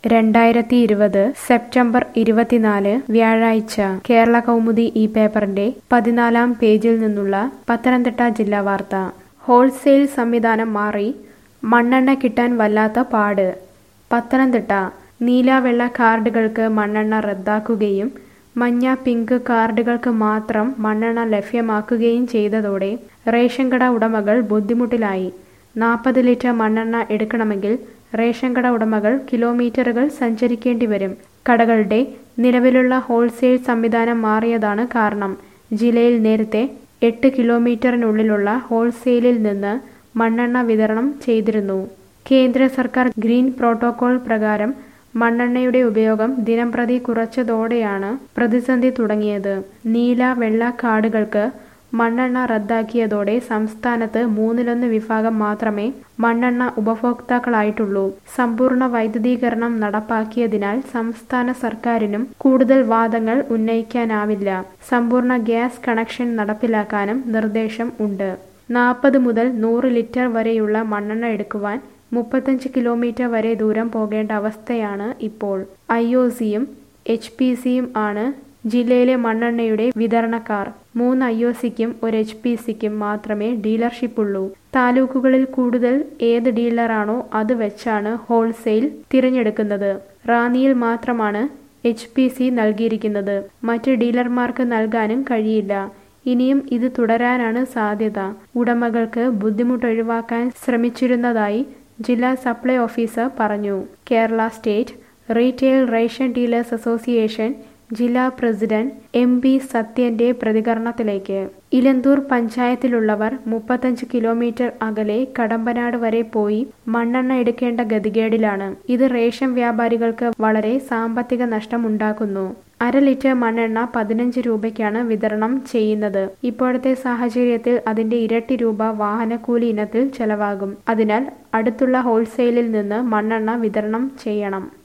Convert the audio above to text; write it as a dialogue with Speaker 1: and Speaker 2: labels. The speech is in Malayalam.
Speaker 1: രണ്ടായിരത്തി ഇരുപത് സെപ്റ്റംബർ ഇരുപത്തിനാല് വ്യാഴാഴ്ച കേരള കൗമുദി ഈ പേപ്പറിന്റെ പതിനാലാം പേജിൽ നിന്നുള്ള പത്തനംതിട്ട ജില്ലാ വാർത്ത ഹോൾസെയിൽ സംവിധാനം മാറി മണ്ണെണ്ണ കിട്ടാൻ വല്ലാത്ത പാട് പത്തനംതിട്ട നീല വെള്ള കാർഡുകൾക്ക് മണ്ണെണ്ണ റദ്ദാക്കുകയും മഞ്ഞ പിങ്ക് കാർഡുകൾക്ക് മാത്രം മണ്ണെണ്ണ ലഭ്യമാക്കുകയും ചെയ്തതോടെ റേഷൻ കട ഉടമകൾ ബുദ്ധിമുട്ടിലായി നാൽപ്പത് ലിറ്റർ മണ്ണെണ്ണ എടുക്കണമെങ്കിൽ റേഷൻ കട ഉടമകൾ കിലോമീറ്ററുകൾ സഞ്ചരിക്കേണ്ടി വരും കടകളുടെ നിലവിലുള്ള ഹോൾസെയിൽ സംവിധാനം മാറിയതാണ് കാരണം ജില്ലയിൽ നേരത്തെ എട്ട് കിലോമീറ്ററിനുള്ളിലുള്ള ഹോൾസെയിലിൽ നിന്ന് മണ്ണെണ്ണ വിതരണം ചെയ്തിരുന്നു കേന്ദ്ര സർക്കാർ ഗ്രീൻ പ്രോട്ടോകോൾ പ്രകാരം മണ്ണെണ്ണയുടെ ഉപയോഗം ദിനംപ്രതി കുറച്ചതോടെയാണ് പ്രതിസന്ധി തുടങ്ങിയത് നീല വെള്ള കാർഡുകൾക്ക് മണ്ണെണ്ണ റദ്ദാക്കിയതോടെ സംസ്ഥാനത്ത് മൂന്നിലൊന്ന് വിഭാഗം മാത്രമേ മണ്ണെണ്ണ ഉപഭോക്താക്കളായിട്ടുള്ളൂ സമ്പൂർണ്ണ വൈദ്യുതീകരണം നടപ്പാക്കിയതിനാൽ സംസ്ഥാന സർക്കാരിനും കൂടുതൽ വാദങ്ങൾ ഉന്നയിക്കാനാവില്ല സമ്പൂർണ്ണ ഗ്യാസ് കണക്ഷൻ നടപ്പിലാക്കാനും നിർദ്ദേശം ഉണ്ട് നാൽപ്പത് മുതൽ നൂറ് ലിറ്റർ വരെയുള്ള മണ്ണെണ്ണ എടുക്കുവാൻ മുപ്പത്തഞ്ച് കിലോമീറ്റർ വരെ ദൂരം പോകേണ്ട അവസ്ഥയാണ് ഇപ്പോൾ ഐ ഒ സിയും എച്ച് പി സിയും ആണ് ജില്ലയിലെ മണ്ണെണ്ണയുടെ വിതരണക്കാർ മൂന്ന് ഐ ഒ സിക്കും ഒരു എച്ച് പി സിക്കും മാത്രമേ ഡീലർഷിപ്പുള്ളൂ താലൂക്കുകളിൽ കൂടുതൽ ഏത് ഡീലറാണോ അത് വെച്ചാണ് ഹോൾസെയിൽ തിരഞ്ഞെടുക്കുന്നത് റാന്നിയിൽ മാത്രമാണ് എച്ച് പി സി നൽകിയിരിക്കുന്നത് മറ്റ് ഡീലർമാർക്ക് നൽകാനും കഴിയില്ല ഇനിയും ഇത് തുടരാനാണ് സാധ്യത ഉടമകൾക്ക് ബുദ്ധിമുട്ടൊഴിവാക്കാൻ ശ്രമിച്ചിരുന്നതായി ജില്ലാ സപ്ലൈ ഓഫീസർ പറഞ്ഞു Kerala state retail ration dealers association ജില്ലാ പ്രസിഡന്റ് എം പി സത്യന്റെ പ്രതികരണത്തിലേക്ക് ഇലന്തൂർ പഞ്ചായത്തിലുള്ളവർ മുപ്പത്തഞ്ച് കിലോമീറ്റർ അകലെ കടമ്പനാട് വരെ പോയി മണ്ണെണ്ണ എടുക്കേണ്ട ഗതികേടിലാണ് ഇത് റേഷൻ വ്യാപാരികൾക്ക് വളരെ സാമ്പത്തിക നഷ്ടമുണ്ടാക്കുന്നു അര ലിറ്റർ മണ്ണെണ്ണ പതിനഞ്ച് രൂപയ്ക്കാണ് വിതരണം ചെയ്യുന്നത് ഇപ്പോഴത്തെ സാഹചര്യത്തിൽ അതിന്റെ ഇരട്ടി രൂപ വാഹനക്കൂലി ഇനത്തിൽ ചെലവാകും അതിനാൽ അടുത്തുള്ള ഹോൾസെയിലിൽ നിന്ന് മണ്ണെണ്ണ വിതരണം ചെയ്യണം